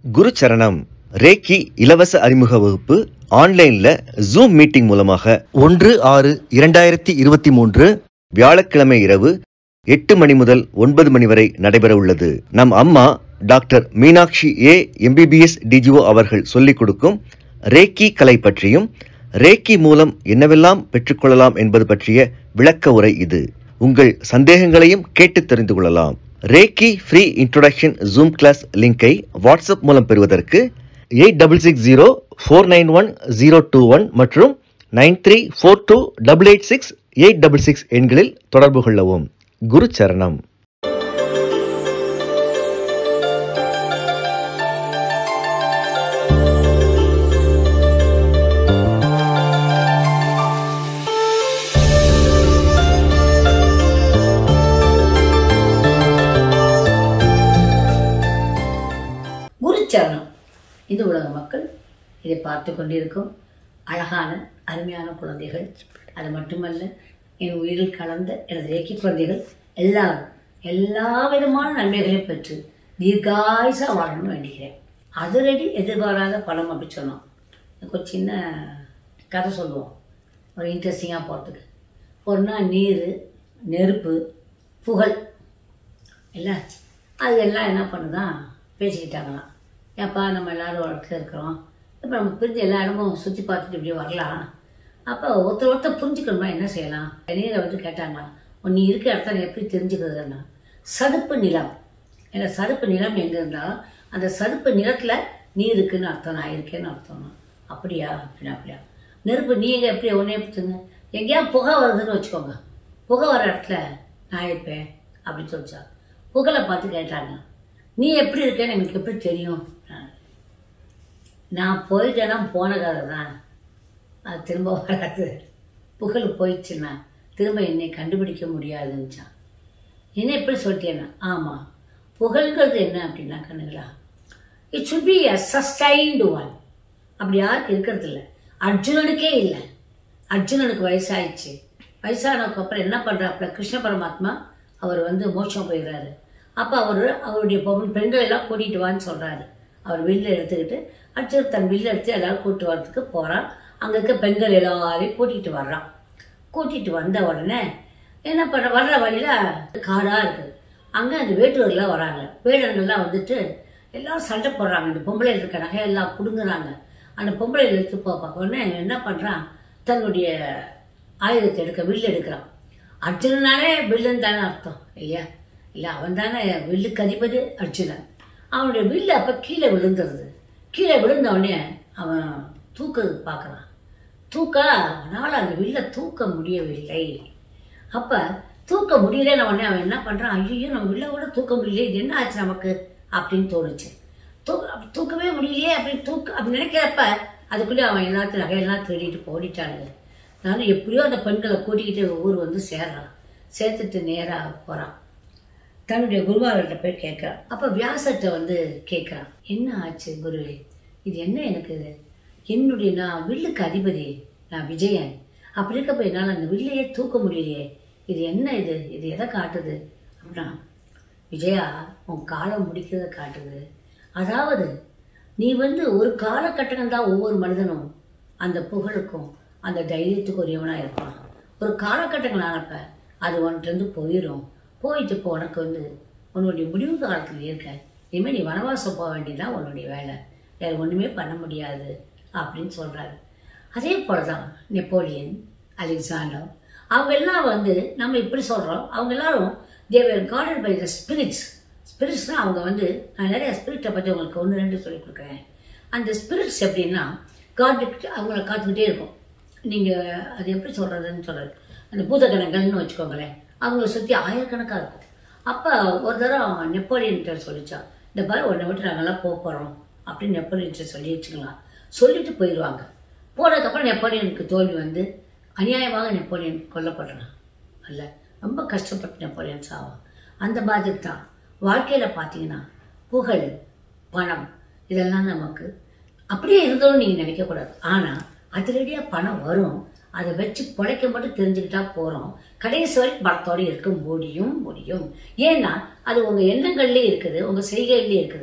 குரு சரணம் ரேக்கி இலவச அறிமுக வகுப்பு ஆன்லைன்ல ஜூம் மீட்டிங் மூலமாக ஒன்று ஆறு இரண்டாயிரத்தி இருபத்தி மூன்று வியாழக்கிழமை இரவு எட்டு மணி முதல் ஒன்பது மணி வரை நடைபெற உள்ளது நம் அம்மா doctor Meenakshi A MBBS DGO அவர்கள் சொல்லிக் கொடுக்கும் ரேக்கி கலை பற்றியும் ரேக்கி மூலம் என்னவெல்லாம் பெற்றுக்கொள்ளலாம் என்பது பற்றிய விளக்க உரை இது உங்கள் சந்தேகங்களையும் கேட்டு தெரிந்து கொள்ளலாம் reiki free introduction Zoom class லிங்கை வாட்ஸ்அப் மூலம் பெறுவதற்கு eight double six zero four nine one zero two one மற்றும் nine three four two double eight six eight double six எண்களில் தொடர்பு கொள்ளவும் குரு சரணம் குருச்சரணம் இந்த உலக மக்கள் இதை பார்த்து கொண்டிருக்கும் அழகான அருமையான குழந்தைகள் அது மட்டுமல்ல என் உயிரில் கலந்த எனது இயக்கி குழந்தைகள் எல்லாரும் எல்லா விதமான நன்மைகளையும் பெற்று தீர்காயுசா வாழணும்னு வேண்டிக்கிறேன் அதிரடி எதிர்பாராத பணம் அப்படி சொன்னோம் எனக்கு ஒரு சின்ன கதை சொல்லுவோம் ஒரு இன்ட்ரெஸ்டிங்காக போகிறதுக்கு ஒரு நாள் நீர் நெருப்பு புகழ் இல்லை அது எல்லாம் என்ன பண்ணுதான் பேசிக்கிட்டாங்களாம் ஏப்பா நம்ம எல்லாரும் ஒரு இடத்துல இருக்கிறோம் இப்போ நம்ம பிரிஞ்சு எல்லா இடமும் சுற்றி பார்த்துட்டு இப்படி வரலாம் அப்போ ஒருத்தர் ஒருத்தர் புரிஞ்சுக்கணுமா என்ன செய்யலாம் நீரை வந்து கேட்டாங்களாம் "உன் நீ இருக்க இடத்த நீ எப்படி தெரிஞ்சுக்கிறதுன்னா சதுப்பு நிலம் ஏன்னா சதுப்பு நிலம் எங்கே இருந்தாலும் அந்த சதுப்பு நிலத்தில் நீ இருக்குன்னு அர்த்தம் நான் இருக்கேன்னு அர்த்தம் அப்படியா அப்படின்னா அப்படியா நெருப்பு நீங்கள் எப்படி ஒன்றே புத்துங்க எங்கேயா புகை வருதுன்னு வச்சுக்கோங்க புகை வர இடத்துல நான் இருப்பேன் அப்படின்னு சொல்லிச்சா புகழை பார்த்து கேட்டாங்க நீ எப்படி இருக்கேன்னு எனக்கு எப்படி தெரியும் நான் போயிட்டேன்னா போன கதை தான் அது திரும்ப வராது புகழ் போயிடுச்சுன்னா திரும்ப என்னை கண்டுபிடிக்க முடியாதுன்னுச்சான் என்ன எப்படி சொல்லிட்டேன்னா ஆமாம் புகழ்ங்கிறது என்ன அப்படின்னா கண்ணுங்களா it should be a sustained one அப்படி யாருக்கு இருக்கிறது இல்லை அர்ஜுனனுக்கே இல்லை அர்ஜுனனுக்கு வயசாயிடுச்சு வயசானதுக்கு அப்புறம் என்ன பண்ணுறாப்புல கிருஷ்ண பரமாத்மா அவர் வந்து மோட்சம் போயிடுறாரு அப்போ அவர் அவருடைய பொ- பெண்களை எல்லாம் கூட்டிகிட்டு வான்னு சொல்கிறாரு அவர் வில்ல எடுத்துக்கிட்டு அர்ஜுன் தன் வில்ல எடுத்து எல்லாரும் கூட்டிட்டு வர்றதுக்கு போகிறான் அங்கே இருக்க பெண்கள் எல்லாரையும் கூட்டிகிட்டு வர்றான் கூட்டிகிட்டு வந்த உடனே என்ன பண்ண வர்ற வழியில் காடாக இருக்குது அங்கே அந்த வேட்டுவர்கள்லாம் வராங்க வேடர்கள்லாம் வந்துட்டு எல்லாரும் சண்டை போடுறாங்க இந்த பொம்பளை இருக்க நகையெல்லாம் பிடுங்குறாங்க அந்த பொம்பளை எடுத்து போ பார்க்க உடனே என்ன பண்ணுறான் தன்னுடைய ஆயுதத்தை எடுக்க வில் எடுக்கிறான் அர்ஜுனனாலே வில்லுன்னு தானே அர்த்தம் இல்லையா இல்லை அவன் தானே வில்லுக்கு அதிபதி அர்ஜுனன் அவனுடைய வில்லு அப்போ கீழே விழுந்துருது கீழே விழுந்த உடனே அவன் தூக்க பார்க்குறான் தூக்க அவனால் அந்த வில்லை தூக்க முடியவில்லை அப்போ தூக்க முடியலன்னு உடனே அவன் என்ன பண்ணுறான் ஐயோ நம்ம வில்லை கூட தூக்க முடியல இது என்ன ஆச்சு நமக்கு அப்படின்னு தோணுச்சு தூக்க அப்ப தூக்கவே முடியலையே அப்படின்னு தூக்க அப்படி நினைக்கிறப்ப அதுக்குள்ளே அவன் எல்லாத்தையும் நகையெல்லாம் திருடிட்டு ஓடிட்டானுங்க நானும் எப்படியோ அந்த பெண்களை கூட்டிக்கிட்டு ஊர் வந்து சேர்றான் சேர்த்துட்டு நேராக போகிறான் தன்னுடைய குருவார்கிட்ட போய் கேட்குறான் அப்போ வியாசர்கிட்ட வந்து கேட்குறான் என்ன ஆச்சு குருவே இது என்ன எனக்கு இது என்னுடைய நான் வில்லுக்கு அதிபதி நான் விஜயன் அப்படி இருக்கப்ப என்னால் அந்த வில்லையே தூக்க முடியலையே இது என்ன இது இது எதை காட்டுது அப்படின்னா விஜயா உன் காலம் முடிக்கிறத காட்டுது அதாவது நீ வந்து ஒரு காலகட்டம் தான் ஒவ்வொரு மனிதனும் அந்த புகழுக்கும் அந்த தைரியத்துக்கு உரியவனாக இருப்பான் ஒரு காலகட்டங்கள் ஆனப்ப அது உன்கிட்டருந்து போயிடும் போயிட்டு இப்போ உனக்கு வந்து உன்னுடைய முடிவு காலத்தில் இருக்க இனிமேல் நீ வனவாசம் போக வேண்டியதுதான் உன்னுடைய வேலை வேறு ஒன்றுமே பண்ண முடியாது அப்படின்னு சொல்கிறாரு அதே போல தான் நெப்போலியன் அலெக்சாண்டர் அவங்க எல்லாம் வந்து நம்ம இப்படி சொல்கிறோம் அவங்க எல்லாரும் they are guarded by the spirits ஸ்பிரிட்ஸ்னால் அவங்க வந்து நான் நிறைய ஸ்பிரிட்டை பற்றி உங்களுக்கு ஒன்று ரெண்டு சொல்லி கொடுக்குறேன் அந்த ஸ்பிரிட்ஸ் எப்படின்னா காட்டுக்கிட்டு அவங்கள காத்துக்கிட்டே இருக்கும் நீங்கள் அது எப்படி சொல்கிறதுன்னு சொல்கிறது அந்த பூதகணங்கள்னு வச்சுக்கோங்களேன் அவங்கள சுற்றி ஆயிரக்கணக்காக இருக்கும் அப்போ ஒரு தடவை நெப்போலியன்கிட்ட சொல்லிச்சான் இந்த பாரு உன்னை விட்டு நாங்கள்லாம் போக போகிறோம் அப்படின்னு நெப்போலியன்கிட்ட சொல்லி வச்சுக்கலாம் சொல்லிட்டு போயிடுவாங்க போனதுக்கப்புறம் நெப்போலியனுக்கு தோல்வி வந்து அநியாயமாக நெப்போலியன் கொல்லப்படுறான் அல்ல ரொம்ப கஷ்டப்பட்டு நெப்போலியன் சாவான் அந்த மாதிரி தான் வாழ்க்கையில் பார்த்தீங்கன்னா புகழ் பணம் இதெல்லாம் நமக்கு அப்படியே இருந்தோம்னு நீங்கள் நினைக்கக்கூடாது ஆனால் அதிரடியாக பணம் வரும் அதை வச்சு பிழைக்க மட்டும் தெரிஞ்சுக்கிட்டா போகிறோம் கடைசி வரைக்கும் பணத்தோடு இருக்க முடியும் முடியும் ஏன்னா அது உங்கள் எண்ணங்கள்லேயே இருக்குது உங்கள் செய்கையிலே இருக்குது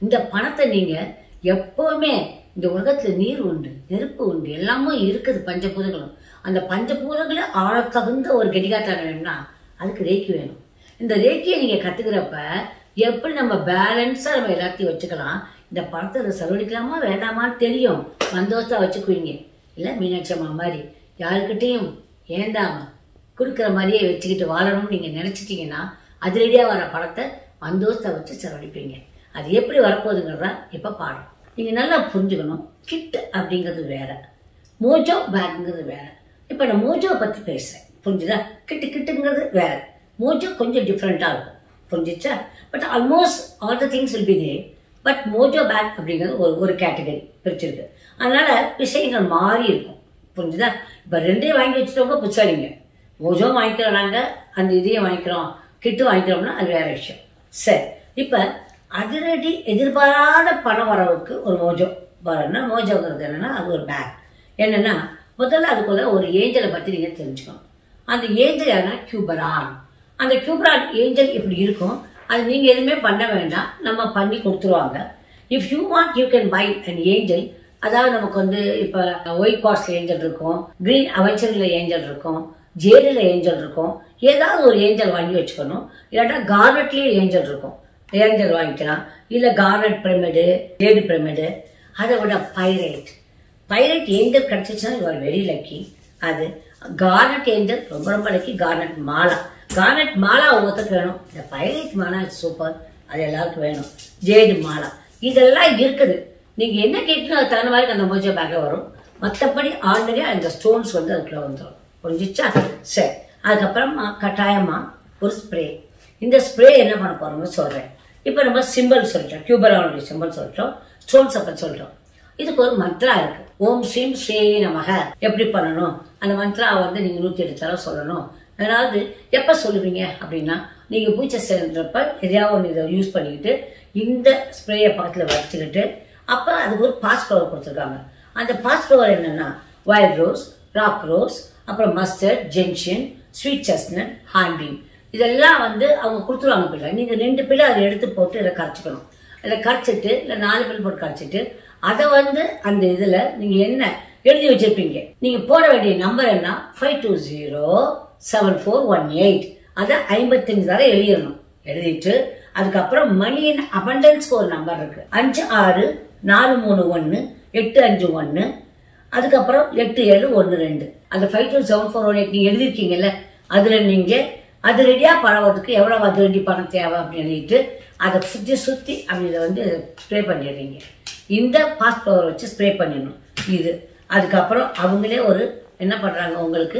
இந்த பணத்தை நீங்க எப்பவுமே இந்த உலகத்துல நீர் உண்டு நெருப்பு உண்டு எல்லாமே இருக்குது பஞ்சபூதங்களும் அந்த பஞ்சபூதங்களை ஆழத்தகுந்த ஒரு கெடிகாத்தாரம் வேணும்னா அதுக்கு ரேக்கி வேணும் இந்த ரேக்கியை நீங்க கத்துக்கிறப்ப எப்படி நம்ம பேலன்ஸா நம்ம எல்லாத்தையும் வச்சுக்கலாம் இந்த பணத்தை இதை செலவழிக்கலாமா வேண்டாமான்னு தெரியும் சந்தோஷத்தா வச்சுக்குவீங்க இல்ல மீனாட்சி அம்மா மாதிரி யாருக்கிட்டையும் ஏந்தாம கொடுக்குற மாதிரியே வச்சுக்கிட்டு வாழணும்னு நீங்க நினைச்சிட்டீங்கன்னா அதிரடியா வர பணத்தை சந்தோஷத்தை வச்சு செலவழிப்பீங்க அது எப்படி வரப்போகுதுங்கிறதா இப்ப பாடம் நீங்க நல்லா புரிஞ்சுக்கணும் கிட் அப்படிங்கிறது வேற மோஜோ பேக்குங்கிறது வேற இப்ப நான் மோஜோவை பத்தி பேசுறேன் புரிஞ்சுதா கிட்டு கிட்டுங்கிறது வேற மோஜோ கொஞ்சம் டிஃப்ரெண்டா இருக்கும் புரிஞ்சிச்சா but almost all the things will be they but mojo bag அப்படிங்கிறது ஒரு ஒரு கேட்டகரி பிரிச்சிருக்கு அதனால விஷயங்கள் மாறி இருக்கும் புரிஞ்சுதா இப்ப ரெண்டையும் வாங்கி வச்சுட்டவங்க புச்சாடிங்க மோஜோ வாங்கிக்கிறோம் நாங்க அந்த இதையும் வாங்கிக்கிறோம் கிட்டு வாங்கிக்கிறோம்னா அது வேற விஷயம் சரி இப்ப அதிரடி எதிர்பாராத பண வரவுக்கு ஒரு மோஜோ வரணும்னா மோஜோங்கிறது என்னன்னா அது ஒரு பேக் என்னன்னா முதல்ல அதுக்குள்ள ஒரு ஏஞ்சலை பத்தி நீங்க தெரிஞ்சுக்கணும் அந்த ஏஞ்சல் யாருன்னா கியூபரான் அந்த கியூபரான் ஏஞ்சல் இப்படி இருக்கும் அது நீங்க எதுவுமே பண்ண வேண்டாம் நம்ம பண்ணி கொடுத்துருவாங்க if you want you can buy an angel அதாவது நமக்கு வந்து இப்ப ஒயிட் காஸ்ட்ல ஏஞ்சல் இருக்கும் கிரீன் அவெஞ்சர்ல ஏஞ்சல் இருக்கும் ஜேடில் ஏஞ்சல் இருக்கும் ஏதாவது ஒரு ஏஞ்சல் வாங்கி வச்சுக்கணும் இல்லாட்டா கார்னட்லயே ஏஞ்சல் இருக்கும் ஏஞ்சல் வாங்கிக்கலாம் இல்ல கார்னட் பிரமிடு ஜேடு பிரமிடு அதை விட பைரைட் பைரட் ஏஞ்சல் கிடைச்சிச்சுன்னா யூ ஆர் வெரி லக்கி அது கார்னட் ஏஞ்சல் ரொம்ப ரொம்ப லக்கி கார்னட் மாலா கார்னட் மாலா ஒவ்வொருத்தருக்கு வேணும் இந்த பைரட் மாலா சூப்பர் அது எல்லாருக்கும் வேணும் ஜேடு மாலா இதெல்லாம் இருக்குது நீங்க என்ன கேட்கணும் அது தகுந்த மாதிரி அந்த மோஜோ பேக்ல வரும் மற்றபடி ஆல்ரெடி அந்த ஸ்டோன்ஸ் வந்து அதுக்குள்ள வந்துடும் புரிஞ்சிச்சா சரி அதுக்கப்புறமா கட்டாயமா ஒரு ஸ்ப்ரே இந்த ஸ்ப்ரே என்ன பண்ண போறோம்னு சொல்றேன் இப்போ நம்ம சிம்பிள் சொல்லிட்டோம் கியூபரானுடைய சிம்பிள் சொல்லிட்டோம் ஸ்டோன்ஸை பற்றி சொல்லிட்டோம் இதுக்கு ஒரு மந்த்ரா இருக்கு ஓம் ஸ்ரீம் ஸ்ரீ நமக எப்படி பண்ணணும் அந்த மந்த்ரா வந்து நீங்க நூத்தி எட்டு தடவை சொல்லணும் அதாவது எப்ப சொல்லுவீங்க அப்படின்னா நீங்க பூச்சை சேர்ந்தப்ப எதையாவது ஒன்று இதை யூஸ் பண்ணிக்கிட்டு இந்த ஸ்ப்ரேயை பக்கத்துல வச்சுக்கிட்டு அப்ப அதுக்கு ஒரு பாஸ் ஃப்ளவர் கொடுத்துருக்காங்க அந்த பாஸ் ஃப்ளவர் என்னன்னா வைல்ட் ரோஸ் ராக் ரோஸ் அப்புறம் mustard gentian sweet chestnut hornbeam இதெல்லாம் வந்து அவங்க கொடுத்துருவாங்க பிள்ளை நீங்க ரெண்டு பிள்ளை அதை எடுத்து போட்டு இதை கரைச்சிக்கணும் அதில் கரைச்சிட்டு இல்லை நாலு பில் போட்டு கரைச்சிட்டு அதை வந்து அந்த இதில் நீங்கள் என்ன எழுதி வச்சிருப்பீங்க நீங்கள் போட வேண்டிய நம்பர் என்ன five two zero seven four one eight அதை ஐம்பத்தஞ்சு தடவை எழுதிடணும் எழுதிட்டு அதுக்கப்புறம் மணியின் அபண்டன்ஸ்க்கு ஒரு நம்பர் இருக்கு அஞ்சு ஆறு நாலு மூணு ஒன்று எட்டு அஞ்சு ஒன்று அதுக்கப்புறம் எட்டு ஏழு ஒன்று ரெண்டு அந்த five two seven four one eight நீங்கள் எழுதிருக்கீங்கல்ல அதில் நீங்கள் அது ரெடியாக பழவதுக்கு எவ்வளோ அது ரெடி பணம் தேவை அப்படின்னு எழுதிட்டு அதை சுற்றி சுற்றி அப்படி இதை வந்து ஸ்ப்ரே பண்ணிடுறீங்க இந்த பாஸ் ஃப்ளவர் வச்சு ஸ்ப்ரே பண்ணிடணும் இது அதுக்கப்புறம் அவங்களே ஒரு என்ன பண்ணுறாங்க உங்களுக்கு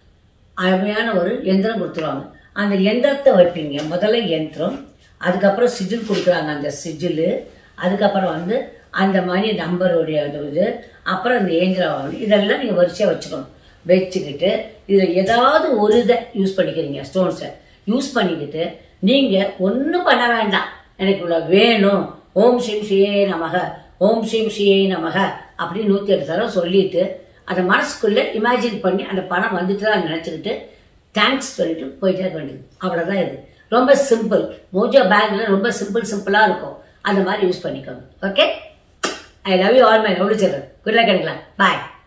அருமையான ஒரு எந்திரம் கொடுத்துருவாங்க அந்த எந்திரத்தை வைப்பீங்க முதல்ல யந்திரம் அதுக்கப்புறம் சிஜில் கொடுக்குறாங்க அந்த சிஜில் அதுக்கப்புறம் வந்து அந்த மாதிரி நம்பருடைய அந்த இது அப்புறம் அந்த ஏஞ்சல் வாங்கி இதெல்லாம் நீங்கள் வரிசையாக வச்சுக்கணும் வச்சுக்கிட்டு இதில் ஏதாவது ஒரு இதை யூஸ் பண்ணிக்கிறீங்க ஸ்டோன்ஸை யூஸ் பண்ணிக்கிட்டு நீங்கள் ஒன்றும் பண்ண வேண்டாம் எனக்கு இவ்வளோ வேணும் ஓம் ஸ்ரீம் ஸ்ரீயே நமக ஓம் ஸ்ரீம் ஸ்ரீயே நமக அப்படின்னு நூற்றி எட்டு தடவை சொல்லிட்டு அதை மனசுக்குள்ள இமேஜின் பண்ணி அந்த பணம் வந்துட்டு தான் நினச்சிக்கிட்டு தேங்க்ஸ் சொல்லிட்டு போயிட்டே இருக்க வேண்டியது அவ்வளோதான் இது ரொம்ப சிம்பிள் மோஜோ பேக்ல ரொம்ப சிம்பிள் சிம்பிளாக இருக்கும் அந்த மாதிரி யூஸ் பண்ணிக்கோங்க okay I love you all my love children good luck கிடைக்கலாம் பாய்